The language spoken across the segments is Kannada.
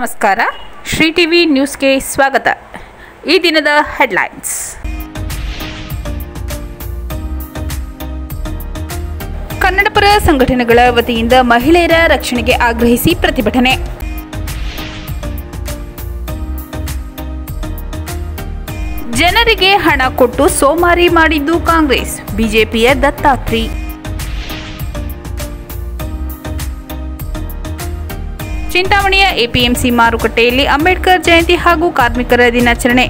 ನಮಸ್ಕಾರ ಶ್ರೀ ಟಿವಿ ನ್ಯೂಸ್ಗೆ ಸ್ವಾಗತ ಈ ದಿನದ ಹೆಡ್ಲೈನ್ಸ್ ಕನ್ನಡಪರ ಸಂಘಟನೆಗಳ ವತಿಯಿಂದ ಮಹಿಳೆಯರ ರಕ್ಷಣೆಗೆ ಆಗ್ರಹಿಸಿ ಪ್ರತಿಭಟನೆ ಜನರಿಗೆ ಹಣ ಕೊಟ್ಟು ಸೋಮಾರಿ ಮಾಡಿದ್ದು ಕಾಂಗ್ರೆಸ್ ಬಿಜೆಪಿಯ ದತ್ತಾತ್ರಿ ಚಿಂತಾಮಣಿಯ ಎಪಿಎಂಸಿ ಮಾರುಕಟ್ಟೆಯಲ್ಲಿ ಅಂಬೇಡ್ಕರ್ ಜಯಂತಿ ಹಾಗೂ ಕಾರ್ಮಿಕರ ದಿನಾಚರಣೆ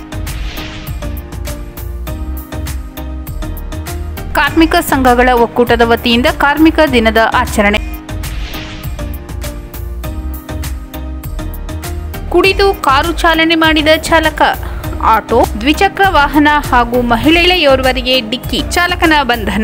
ಕಾರ್ಮಿಕ ಸಂಘಗಳ ಒಕ್ಕೂಟದ ವತಿಯಿಂದ ಕಾರ್ಮಿಕ ದಿನದ ಆಚರಣೆ ಕುಡಿದು ಕಾರು ಚಾಲನೆ ಮಾಡಿದ ಚಾಲಕ ಆಟೋ ದ್ವಿಚಕ್ರ ವಾಹನ ಹಾಗೂ ಮಹಿಳೆಯೋರ್ವರಿಗೆ ಡಿಕ್ಕಿ ಚಾಲಕನ ಬಂಧನ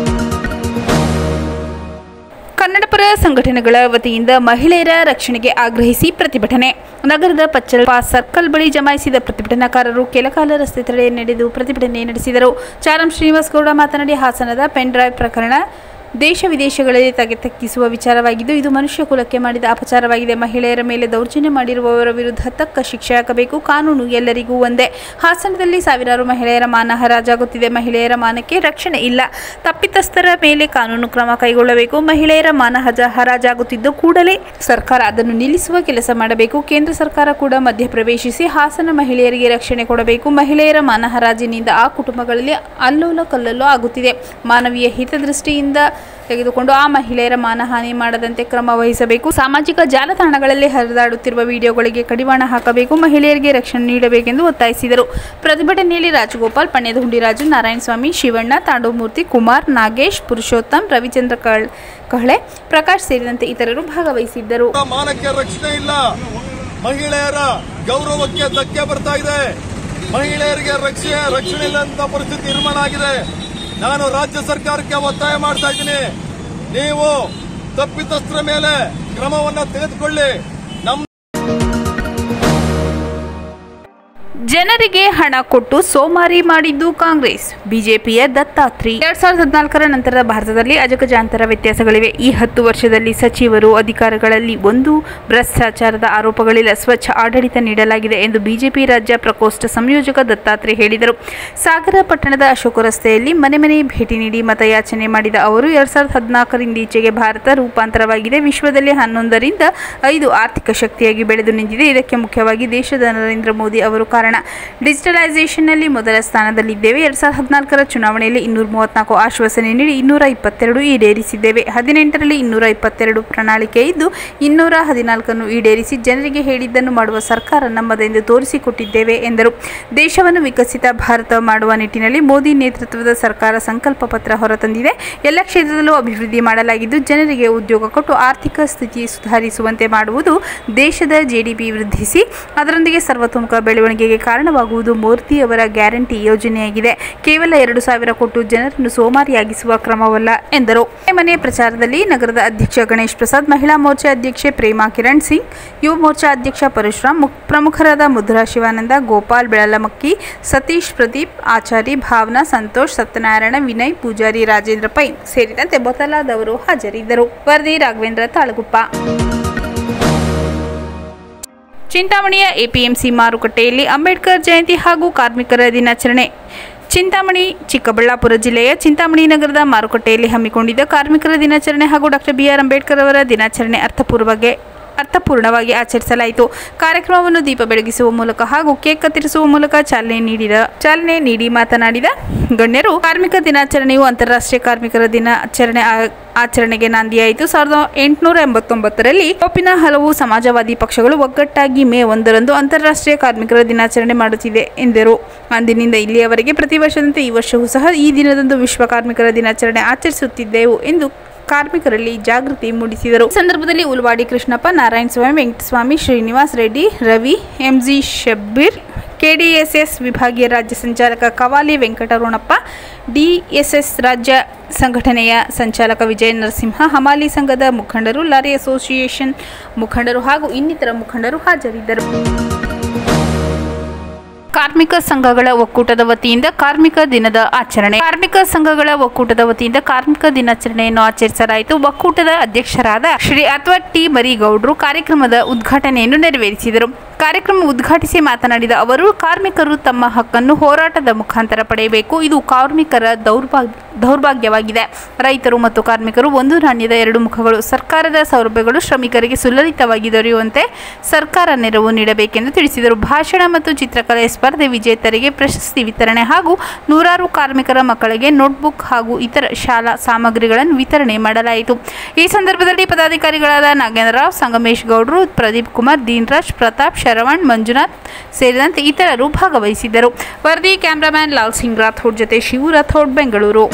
ಕನ್ನಡಪರ ಸಂಘಟನೆಗಳ ವತಿಯಿಂದ ಮಹಿಳೆಯರ ರಕ್ಷಣೆಗೆ ಆಗ್ರಹಿಸಿ ಪ್ರತಿಭಟನೆ ನಗರದ ಪಚ್ಚಲ ಸರ್ಕಲ್ ಬಳಿ ಜಮಾಯಿಸಿದ ಪ್ರತಿಭಟನಾಕಾರರು ಕೆಲಕಾಲ ರಸ್ತೆ ತಡೆ ನಡೆದು ಪ್ರತಿಭಟನೆ ನಡೆಸಿದರು ಚಾರಂ ಶ್ರೀನಿವಾಸ್ ಗೌಡ ಮಾತನಾಡಿ ಹಾಸನದ ಪೆನ್ ಡ್ರೈವ್ ಪ್ರಕರಣ ದೇಶ ವಿದೇಶಗಳಲ್ಲಿ ತಗ್ಗಿಸುವ ವಿಚಾರವಾಗಿದ್ದು ಇದು ಮನುಷ್ಯ ಕುಲಕ್ಕೆ ಮಾಡಿದ ಅಪಚಾರವಾಗಿದೆ ಮಹಿಳೆಯರ ಮೇಲೆ ದೌರ್ಜನ್ಯ ಮಾಡಿರುವವರ ವಿರುದ್ಧ ತಕ್ಕ ಶಿಕ್ಷೆ ಹಾಕಬೇಕು ಕಾನೂನು ಎಲ್ಲರಿಗೂ ಒಂದೇ ಹಾಸನದಲ್ಲಿ ಸಾವಿರಾರು ಮಹಿಳೆಯರ ಮಾನ ಹರಾಜಾಗುತ್ತಿದೆ ಮಹಿಳೆಯರ ಮಾನಕ್ಕೆ ರಕ್ಷಣೆ ಇಲ್ಲ ತಪ್ಪಿತಸ್ಥರ ಮೇಲೆ ಕಾನೂನು ಕ್ರಮ ಕೈಗೊಳ್ಳಬೇಕು ಮಹಿಳೆಯರ ಮಾನ ಹಜ ಹರಾಜಾಗುತ್ತಿದ್ದು ಕೂಡಲೇ ಸರ್ಕಾರ ಅದನ್ನು ನಿಲ್ಲಿಸುವ ಕೆಲಸ ಮಾಡಬೇಕು ಕೇಂದ್ರ ಸರ್ಕಾರ ಕೂಡ ಮಧ್ಯಪ್ರವೇಶಿಸಿ ಹಾಸನ ಮಹಿಳೆಯರಿಗೆ ರಕ್ಷಣೆ ಕೊಡಬೇಕು ಮಹಿಳೆಯರ ಮಾನ ಹರಾಜಿನಿಂದ ಆ ಕುಟುಂಬಗಳಲ್ಲಿ ಅಲ್ಲೋಲ ಕಲ್ಲೋಲ ಆಗುತ್ತಿದೆ ಮಾನವೀಯ ಹಿತದೃಷ್ಟಿಯಿಂದ ತೆಗೆದುಕೊಂಡು ಆ ಮಹಿಳೆಯರ ಮಾನಹಾನಿ ಮಾಡದಂತೆ ಕ್ರಮ ವಹಿಸಬೇಕು ಸಾಮಾಜಿಕ ಜಾಲತಾಣಗಳಲ್ಲಿ ಹರಿದಾಡುತ್ತಿರುವ ವಿಡಿಯೋಗಳಿಗೆ ಕಡಿವಾಣ ಹಾಕಬೇಕು ಮಹಿಳೆಯರಿಗೆ ರಕ್ಷಣೆ ನೀಡಬೇಕೆಂದು ಒತ್ತಾಯಿಸಿದರು ಪ್ರತಿಭಟನೆಯಲ್ಲಿ ರಾಜಗೋಪಾಲ್ ಪಣ್ಯದ ಹುಂಡಿರಾಜು ನಾರಾಯಣಸ್ವಾಮಿ ಶಿವಣ್ಣ ತಾಂಡವಮೂರ್ತಿ ಕುಮಾರ್ ನಾಗೇಶ್ ಪುರುಷೋತ್ತಮ್ ರವಿಚಂದ್ರ ಕಳ್ ಕಹಳೆ ಪ್ರಕಾಶ್ ಸೇರಿದಂತೆ ಇತರರು ಭಾಗವಹಿಸಿದ್ದರು ಅವರ ಮಾನಕ್ಕೆ ರಕ್ಷಣೆ ಇಲ್ಲ ಮಹಿಳೆಯರ ಗೌರವಕ್ಕೆ ಧಕ್ಕೆ ಬರ್ತಾ ಇದೆ ಮಹಿಳೆಯರಿಗೆ ರಕ್ಷಣೆ ರಕ್ಷಣೆ ಇಲ್ಲ ಅಂತ ಪರಿಸ್ಥಿತಿ ನಿರ್ಮಾಣ ಆಗಿದೆ ನಾನು ರಾಜ್ಯ ಸರ್ಕಾರಕ್ಕೆ ಒತ್ತಾಯ ಮಾಡ್ತಾ ಇದ್ದೀನಿ ನೀವು ತಪ್ಪಿತಸ್ಥರ ಮೇಲೆ ಕ್ರಮವನ್ನ ತೆಗೆದುಕೊಳ್ಳಿ ನಮ್ಮ ಜನರಿಗೆ ಹಣ ಕೊಟ್ಟು ಸೋಮಾರಿ ಮಾಡಿದ್ದು ಕಾಂಗ್ರೆಸ್ ಬಿಜೆಪಿಯ ದತ್ತಾತ್ರಿ ಎರಡ್ ಸಾವಿರದ ಹದಿನಾಲ್ಕರ ನಂತರದ ಭಾರತದಲ್ಲಿ ಅಜಗಜಾಂತರ ವ್ಯತ್ಯಾಸಗಳಿವೆ ಈ ಹತ್ತು ವರ್ಷದಲ್ಲಿ ಸಚಿವರು ಅಧಿಕಾರಿಗಳಲ್ಲಿ ಒಂದು ಭ್ರಷ್ಟಾಚಾರದ ಆರೋಪಗಳಿಲ್ಲ ಸ್ವಚ್ಛ ಆಡಳಿತ ನೀಡಲಾಗಿದೆ ಎಂದು ಬಿಜೆಪಿ ರಾಜ್ಯ ಪ್ರಕೋಷ್ಠ ಸಂಯೋಜಕ ದತ್ತಾತ್ರಿ ಹೇಳಿದರು ಸಾಗರ ಪಟ್ಟಣದ ಅಶೋಕ ರಸ್ತೆಯಲ್ಲಿ ಮನೆ ಮನೆ ಭೇಟಿ ನೀಡಿ ಮತಯಾಚನೆ ಮಾಡಿದ ಅವರು ಎರಡ್ ಸಾವಿರದ ಹದಿನಾಲ್ಕರಿಂದ ಈಚೆಗೆ ಭಾರತ ರೂಪಾಂತರವಾಗಿದೆ ವಿಶ್ವದಲ್ಲಿ ಹನ್ನೊಂದರಿಂದ ಐದು ಆರ್ಥಿಕ ಶಕ್ತಿಯಾಗಿ ಬೆಳೆದು ನಿಂತಿದೆ ಇದಕ್ಕೆ ಮುಖ್ಯವಾಗಿ ದೇಶದ ನರೇಂದ್ರ ಮೋದಿ ಅವರು ಕಾರಣ ಡಿಜಿಟಲೈಸೇಷನ್ನಲ್ಲಿ ಮೊದಲ ಸ್ಥಾನದಲ್ಲಿದ್ದೇವೆ ಎರಡ್ ಸಾವಿರದ ಹದಿನಾಲ್ಕರ ಚುನಾವಣೆಯಲ್ಲಿ ಇನ್ನೂರ ಮೂವತ್ನಾಲ್ಕು ಆಶ್ವಾಸನೆ ನೀಡಿ ಇನ್ನೂರ ಇಪ್ಪತ್ತೆರಡು ಈಡೇರಿಸಿದ್ದೇವೆ ಹದಿನೆಂಟರಲ್ಲಿ ಇನ್ನೂರ ಇಪ್ಪತ್ತೆರಡು ಪ್ರಣಾಳಿಕೆ ಇದ್ದು ಇನ್ನೂರ ಹದಿನಾಲ್ಕನ್ನು ಈಡೇರಿಸಿ ಜನರಿಗೆ ಹೇಳಿದ್ದನ್ನು ಮಾಡುವ ಸರ್ಕಾರ ನಮ್ಮದೆಂದು ತೋರಿಸಿಕೊಟ್ಟಿದ್ದೇವೆ ಎಂದರು ದೇಶವನ್ನು ವಿಕಸಿತ ಭಾರತ ಮಾಡುವ ನಿಟ್ಟಿನಲ್ಲಿ ಮೋದಿ ನೇತೃತ್ವದ ಸರ್ಕಾರ ಸಂಕಲ್ಪ ಪತ್ರ ಹೊರತಂದಿದೆ ಎಲ್ಲ ಕ್ಷೇತ್ರದಲ್ಲೂ ಅಭಿವೃದ್ಧಿ ಮಾಡಲಾಗಿದ್ದು ಜನರಿಗೆ ಉದ್ಯೋಗ ಕೊಟ್ಟು ಆರ್ಥಿಕ ಸ್ಥಿತಿ ಸುಧಾರಿಸುವಂತೆ ಮಾಡುವುದು ದೇಶದ ಜಿಡಿಪಿ ವೃದ್ಧಿಸಿ ಅದರೊಂದಿಗೆ ಸರ್ವತೋಮುಖ ಬೆಳವಣಿಗೆಗೆ ಕಾರಣವಾಗುವುದು ಮೋದಿಯವರ ಗ್ಯಾರಂಟಿ ಯೋಜನೆಯಾಗಿದೆ ಕೇವಲ ಎರಡು ಸಾವಿರ ಕೊಟ್ಟು ಜನರನ್ನು ಸೋಮಾರಿಯಾಗಿಸುವ ಕ್ರಮವಲ್ಲ ಎಂದರು ಮನೆ ಪ್ರಚಾರದಲ್ಲಿ ನಗರದ ಅಧ್ಯಕ್ಷ ಗಣೇಶ್ ಪ್ರಸಾದ್ ಮಹಿಳಾ ಮೋರ್ಚಾ ಅಧ್ಯಕ್ಷೆ ಪ್ರೇಮಾ ಕಿರಣ್ ಸಿಂಗ್ ಯುವ ಮೋರ್ಚಾ ಅಧ್ಯಕ್ಷ ಪರಶುರಾಮ್ ಮುಖ್- ಪ್ರಮುಖರಾದ ಮುದ್ರಾ ಶಿವಾನಂದ ಗೋಪಾಲ್ ಬೆಳಲಮಕ್ಕಿ ಸತೀಶ್ ಪ್ರದೀಪ್ ಆಚಾರಿ ಭಾವನಾ ಸಂತೋಷ್ ಸತ್ಯನಾರಾಯಣ ವಿನಯ್ ಪೂಜಾರಿ ರಾಜೇಂದ್ರ ಪೈ ಸೇರಿದಂತೆ ಮೊದಲಾದವರು ಹಾಜರಿದ್ದರು ವರದಿ ರಾಘವೇಂದ್ರ ತಾಳಗುಪ್ಪ ಚಿಂತಾಮಣಿಯ ಎಪಿಎಂಸಿ ಮಾರುಕಟ್ಟೆಯಲ್ಲಿ ಅಂಬೇಡ್ಕರ್ ಜಯಂತಿ ಹಾಗೂ ಕಾರ್ಮಿಕರ ದಿನಾಚರಣೆ ಚಿಂತಾಮಣಿ ಚಿಕ್ಕಬಳ್ಳಾಪುರ ಜಿಲ್ಲೆಯ ಚಿಂತಾಮಣಿ ನಗರದ ಮಾರುಕಟ್ಟೆಯಲ್ಲಿ ಹಮ್ಮಿಕೊಂಡಿದ್ದ ಕಾರ್ಮಿಕರ ದಿನಾಚರಣೆ ಹಾಗೂ ಡಾಕ್ಟರ್ ಬಿಆರ್ ಅಂಬೇಡ್ಕರ್ ಅವರ ದಿನಾಚರಣೆ ಅರ್ಥಪೂರ್ವಗೆ ಅರ್ಥಪೂರ್ಣವಾಗಿ ಆಚರಿಸಲಾಯಿತು ಕಾರ್ಯಕ್ರಮವನ್ನು ದೀಪ ಬೆಳಗಿಸುವ ಮೂಲಕ ಹಾಗೂ ಕೇಕ್ ಕತ್ತರಿಸುವ ಮೂಲಕ ಚಾಲನೆ ನೀಡಿದ ಚಾಲನೆ ನೀಡಿ ಮಾತನಾಡಿದ ಗಣ್ಯರು ಕಾರ್ಮಿಕ ದಿನಾಚರಣೆಯು ಅಂತಾರಾಷ್ಟ್ರೀಯ ಕಾರ್ಮಿಕರ ದಿನಾಚರಣೆ ಆ- ಆಚರಣೆಗೆ ನಾಂದಿಯಾಯಿತು ಸಾವಿರದ ಎಂಟುನೂರ ಎಂಬತ್ತೊಂಬತ್ತರಲ್ಲಿ ಯುರೋಪಿನ ಹಲವು ಸಮಾಜವಾದಿ ಪಕ್ಷಗಳು ಒಗ್ಗಟ್ಟಾಗಿ ಮೇ ಒಂದರಂದು ಅಂತಾರಾಷ್ಟ್ರೀಯ ಕಾರ್ಮಿಕರ ದಿನಾಚರಣೆ ಮಾಡುತ್ತಿದೆ ಎಂದರು ಅಂದಿನಿಂದ ಇಲ್ಲಿಯವರೆಗೆ ಪ್ರತಿ ವರ್ಷದಂತೆ ಈ ವರ್ಷವೂ ಸಹ ಈ ದಿನದಂದು ವಿಶ್ವ ಕಾರ್ಮಿಕರ ದಿನಾಚರಣೆ ಆಚರಿಸುತ್ತಿದ್ದೆವು ಎಂದು ಕಾರ್ಮಿಕರಲ್ಲಿ ಜಾಗೃತಿ ಮೂಡಿಸಿದರು ಈ ಸಂದರ್ಭದಲ್ಲಿ ಉಲ್ವಾಡಿ ಕೃಷ್ಣಪ್ಪ ನಾರಾಯಣ ಸ್ವಾಮಿ ವೆಂಕಟಸ್ವಾಮಿ ಶ್ರೀನಿವಾಸ್ ರೆಡ್ಡಿ ರವಿ ಎಂಜಿ ಶಬ್ಬೀರ್ ಕೆಡಿಎಸ್ಎಸ್ ವಿಭಾಗೀಯ ರಾಜ್ಯ ಸಂಚಾಲಕ ಕವಾಲಿ ವೆಂಕಟರಮಣಪ್ಪ ಡಿಎಸ್ಎಸ್ ರಾಜ್ಯ ಸಂಘಟನೆಯ ಸಂಚಾಲಕ ವಿಜಯ ನರಸಿಂಹ ಹಮಾಲಿ ಸಂಘದ ಮುಖಂಡರು ಲಾರಿ ಅಸೋಸಿಯೇಷನ್ ಮುಖಂಡರು ಹಾಗೂ ಇನ್ನಿತರ ಮುಖಂಡರು ಹಾಜರಿದ್ದರು ಕಾರ್ಮಿಕ ಸಂಘಗಳ ಒಕ್ಕೂಟದ ವತಿಯಿಂದ ಕಾರ್ಮಿಕ ದಿನದ ಆಚರಣೆ ಕಾರ್ಮಿಕ ಸಂಘಗಳ ಒಕ್ಕೂಟದ ವತಿಯಿಂದ ಕಾರ್ಮಿಕ ದಿನಾಚರಣೆಯನ್ನು ಆಚರಿಸಲಾಯಿತು ಒಕ್ಕೂಟದ ಅಧ್ಯಕ್ಷರಾದ ಶ್ರೀ ಅಥ್ವ ಟಿ ಮರಿಗೌಡ್ರು ಕಾರ್ಯಕ್ರಮದ ಉದ್ಘಾಟನೆಯನ್ನು ನೆರವೇರಿಸಿದರು ಕಾರ್ಯಕ್ರಮ ಉದ್ಘಾಟಿಸಿ ಮಾತನಾಡಿದ ಅವರು ಕಾರ್ಮಿಕರು ತಮ್ಮ ಹಕ್ಕನ್ನು ಹೋರಾಟದ ಮುಖಾಂತರ ಪಡೆಯಬೇಕು ಇದು ಕಾರ್ಮಿಕರ ದೌರ್ಭಾಗ್ಯ ದೌರ್ಭಾಗ್ಯವಾಗಿದೆ ರೈತರು ಮತ್ತು ಕಾರ್ಮಿಕರು ಒಂದು ನಾಣ್ಯದ ಎರಡು ಮುಖಗಳು ಸರ್ಕಾರದ ಸೌಲಭ್ಯಗಳು ಶ್ರಮಿಕರಿಗೆ ಸುಲಲಿತವಾಗಿ ದೊರೆಯುವಂತೆ ಸರ್ಕಾರ ನೆರವು ನೀಡಬೇಕೆಂದು ತಿಳಿಸಿದರು ಭಾಷಣ ಮತ್ತು ಚಿತ್ರಕಲೆ ಸ್ಪರ್ಧೆ ವಿಜೇತರಿಗೆ ಪ್ರಶಸ್ತಿ ವಿತರಣೆ ಹಾಗೂ ನೂರಾರು ಕಾರ್ಮಿಕರ ಮಕ್ಕಳಿಗೆ ನೋಟ್ಬುಕ್ ಹಾಗೂ ಇತರ ಶಾಲಾ ಸಾಮಗ್ರಿಗಳನ್ನು ವಿತರಣೆ ಮಾಡಲಾಯಿತು ಈ ಸಂದರ್ಭದಲ್ಲಿ ಪದಾಧಿಕಾರಿಗಳಾದ ನಾಗೇಂದ್ರರಾವ್ ಸಂಗಮೇಶ್ ಗೌಡ್ರು ಪ್ರದೀಪ್ ಕುಮಾರ್ ದೀನ್ರಾಜ್ ಪ್ರತಾಪ್ ಶರವಣ್ ಮಂಜುನಾಥ್ ಸೇರಿದಂತೆ ಇತರರು ಭಾಗವಹಿಸಿದ್ದರು ವರದಿ ಕ್ಯಾಮ್ರಾಮ್ಯಾನ್ ಲಾಲ್ ಸಿಂಗ್ ರಾಥೋಡ್ ಜೊತೆ ಶಿವು ರಾಥೋಡ್ ಬೆಂಗಳೂರು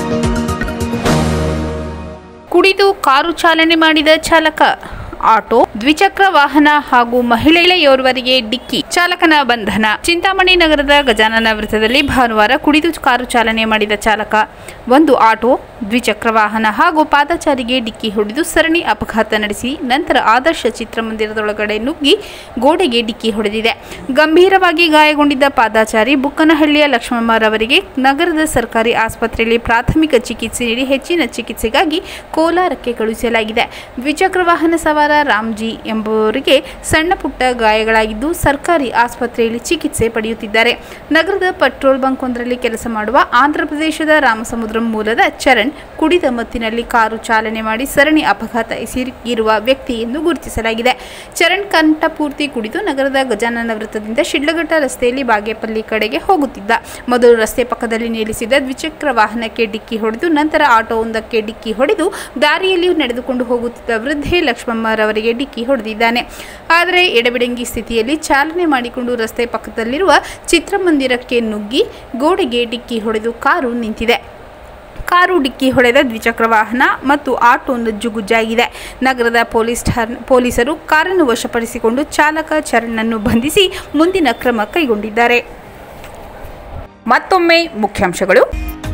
ಕುಡಿದು ಕಾರು ಚಾಲನೆ ಮಾಡಿದ ಚಾಲಕ ಆಟೋ ದ್ವಿಚಕ್ರ ವಾಹನ ಹಾಗೂ ಮಹಿಳೆಯೋರ್ವರಿಗೆ ಡಿಕ್ಕಿ ಚಾಲಕನ ಬಂಧನ ಚಿಂತಾಮಣಿ ನಗರದ ಗಜಾನನ ವೃತ್ತದಲ್ಲಿ ಭಾನುವಾರ ಕುಡಿದು ಕಾರು ಚಾಲನೆ ಮಾಡಿದ ಚಾಲಕ ಒಂದು ಆಟೋ ದ್ವಿಚಕ್ರ ವಾಹನ ಹಾಗೂ ಪಾದಚಾರಿಗೆ ಡಿಕ್ಕಿ ಹೊಡೆದು ಸರಣಿ ಅಪಘಾತ ನಡೆಸಿ ನಂತರ ಆದರ್ಶ ಚಿತ್ರಮಂದಿರದೊಳಗಡೆ ನುಗ್ಗಿ ಗೋಡೆಗೆ ಡಿಕ್ಕಿ ಹೊಡೆದಿದೆ ಗಂಭೀರವಾಗಿ ಗಾಯಗೊಂಡಿದ್ದ ಪಾದಾಚಾರಿ ಬುಕ್ಕನಹಳ್ಳಿಯ ಲಕ್ಷ್ಮಮ್ಮರವರಿಗೆ ನಗರದ ಸರ್ಕಾರಿ ಆಸ್ಪತ್ರೆಯಲ್ಲಿ ಪ್ರಾಥಮಿಕ ಚಿಕಿತ್ಸೆ ನೀಡಿ ಹೆಚ್ಚಿನ ಚಿಕಿತ್ಸೆಗಾಗಿ ಕೋಲಾರಕ್ಕೆ ಕಳುಹಿಸಲಾಗಿದೆ ದ್ವಿಚಕ್ರ ವಾಹನ ಸವಾರ ರಾಮ್ಜಿ ಎಂಬುವರಿಗೆ ಸಣ್ಣ ಪುಟ್ಟ ಗಾಯಗಳಾಗಿದ್ದು ಸರ್ಕಾರಿ ಆಸ್ಪತ್ರೆಯಲ್ಲಿ ಚಿಕಿತ್ಸೆ ಪಡೆಯುತ್ತಿದ್ದಾರೆ ನಗರದ ಪೆಟ್ರೋಲ್ ಬಂಕ್ ಒಂದರಲ್ಲಿ ಕೆಲಸ ಮಾಡುವ ಆಂಧ್ರಪ್ರದೇಶದ ರಾಮಸಮುದ್ರಂ ಮೂಲದ ಚರಣ್ ಕುಡಿದ ಮತ್ತಿನಲ್ಲಿ ಕಾರು ಚಾಲನೆ ಮಾಡಿ ಸರಣಿ ಅಪಘಾತ ಎಸಗಿರುವ ವ್ಯಕ್ತಿ ಎಂದು ಗುರುತಿಸಲಾಗಿದೆ ಚರಣ್ ಕಂಠಪೂರ್ತಿ ಕುಡಿದು ನಗರದ ಗಜಾನನ ವೃತ್ತದಿಂದ ಶಿಡ್ಲಘಟ್ಟ ರಸ್ತೆಯಲ್ಲಿ ಬಾಗೇಪಲ್ಲಿ ಕಡೆಗೆ ಹೋಗುತ್ತಿದ್ದ ಮೊದಲು ರಸ್ತೆ ಪಕ್ಕದಲ್ಲಿ ನಿಲ್ಲಿಸಿದ ದ್ವಿಚಕ್ರ ವಾಹನಕ್ಕೆ ಡಿಕ್ಕಿ ಹೊಡೆದು ನಂತರ ಆಟೋವೊಂದಕ್ಕೆ ಡಿಕ್ಕಿ ಹೊಡೆದು ದಾರಿಯಲ್ಲಿ ನಡೆದುಕೊಂಡು ಹೋಗುತ್ತಿದ್ದ ವೃದ್ಧೆ ಲಕ್ಷ್ಮಮ್ಮರವರಿಗೆ ಡಿಕ್ಕಿ ಹೊಡೆದಿದ್ದಾನೆ ಆದರೆ ಎಡಬಿಡಂಗಿ ಸ್ಥಿತಿಯಲ್ಲಿ ಚಾಲನೆ ಮಾಡಿಕೊಂಡು ರಸ್ತೆ ಪಕ್ಕದಲ್ಲಿರುವ ಚಿತ್ರಮಂದಿರಕ್ಕೆ ನುಗ್ಗಿ ಗೋಡೆಗೆ ಡಿಕ್ಕಿ ಹೊಡೆದು ಕಾರು ನಿಂತಿದೆ ಕಾರು ಡಿಕ್ಕಿ ಹೊಡೆದ ದ್ವಿಚಕ್ರ ವಾಹನ ಮತ್ತು ಆಟೋ ನಜ್ಜುಗುಜ್ಜಾಗಿದೆ ನಗರದ ಪೊಲೀಸ್ ಠಾಣೆ ಪೊಲೀಸರು ಕಾರನ್ನು ವಶಪಡಿಸಿಕೊಂಡು ಚಾಲಕ ಚರಣ್ಣನ್ನು ಬಂಧಿಸಿ ಮುಂದಿನ ಕ್ರಮ ಕೈಗೊಂಡಿದ್ದಾರೆ ಮತ್ತೊಮ್ಮೆ ಮುಖ್ಯಾಂಶಗಳು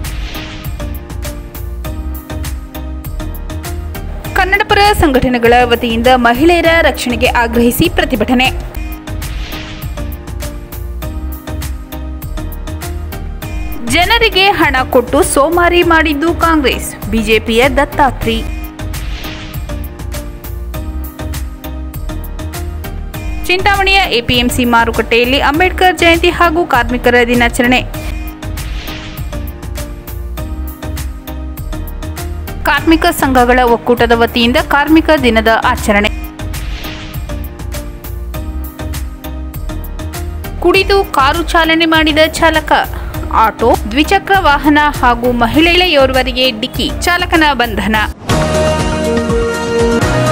ಕನ್ನಡಪರ ಸಂಘಟನೆಗಳ ವತಿಯಿಂದ ಮಹಿಳೆಯರ ರಕ್ಷಣೆಗೆ ಆಗ್ರಹಿಸಿ ಪ್ರತಿಭಟನೆ ಜನರಿಗೆ ಹಣ ಕೊಟ್ಟು ಸೋಮಾರಿ ಮಾಡಿದ್ದು ಕಾಂಗ್ರೆಸ್ ಬಿಜೆಪಿಯ ದತ್ತಾತ್ರಿ ಚಿಂತಾಮಣಿಯ ಎಪಿಎಂಸಿ ಮಾರುಕಟ್ಟೆಯಲ್ಲಿ ಅಂಬೇಡ್ಕರ್ ಜಯಂತಿ ಹಾಗೂ ಕಾರ್ಮಿಕರ ದಿನಾಚರಣೆ ಕಾರ್ಮಿಕ ಸಂಘಗಳ ಒಕ್ಕೂಟದ ವತಿಯಿಂದ ಕಾರ್ಮಿಕ ದಿನದ ಆಚರಣೆ ಕುಡಿದು ಕಾರು ಚಾಲನೆ ಮಾಡಿದ ಚಾಲಕ ಆಟೋ ದ್ವಿಚಕ್ರ ವಾಹನ ಹಾಗೂ ಮಹಿಳೆಯೋರ್ವರಿಗೆ ಡಿಕ್ಕಿ ಚಾಲಕನ ಬಂಧನ